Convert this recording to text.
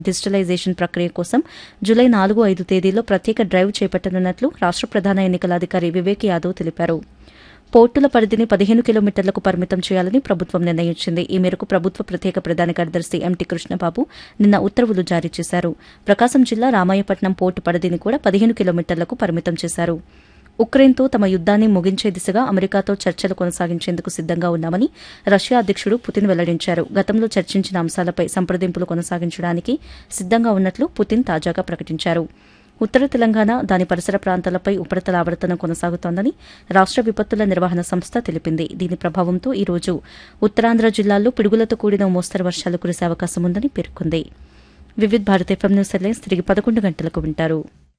digitalisation ప్రక్రియ కోసం July నాలుగు ఐదు తేదీల్లో ప్రత్యేక డ్రైవ్ చేపట్టనున్నట్లు రాష్ట ప్రధాన ఎన్నికల అధికారి వివేక్ యాదవ్ తెలిపారు పోర్టుల పరిధిని పదిహేను కిలోమీటర్లకు పరిమితం చేయాలని ప్రభుత్వం నిర్ణయించింది ఈ మేరకు ప్రభుత్వ ప్రత్యేక ప్రధాన కార్యదర్శి ఎంటీ కృష్ణబాబు నిన్న ఉత్తర్వులు జారీ చేశారు ప్రకాశం జిల్లా రామాయపట్నం పోర్టు పరిధిని కూడా పదిహేను కిలోమీటర్లకు పరిమితం చేశారు ఉక్రెయిన్తో తమ యుద్దాన్ని ముగించే దిశగా అమెరికాతో చర్చలు కొనసాగించేందుకు సిద్దంగా ఉన్నామని రష్యా అధ్యకుడు పుతిన్ వెల్లడించారు గతంలో చర్చించిన అంశాలపై సంప్రదింపులు కొనసాగించడానికి సిద్దంగా ఉన్నట్లు పుతిన్ తాజాగా ప్రకటించారు ఉత్తర తెలంగాణ దాని పరిసర ప్రాంతాలపై ఉపరితల ఆవర్తనం కొనసాగుతోందని రాష్ట విపత్తుల నిర్వహణ సంస్థ తెలిపింది దీని ప్రభావంతో ఈ రోజు ఉత్తరాంధ్ర జిల్లాల్లో పిడుగులతో కూడిన మోస్తరు వర్షాలు కురిసే అవకాశం ఉందని పేర్కొంది Vividh Bharat FM news headlines తిరిగి పదకొండు గంటలకు వింటారు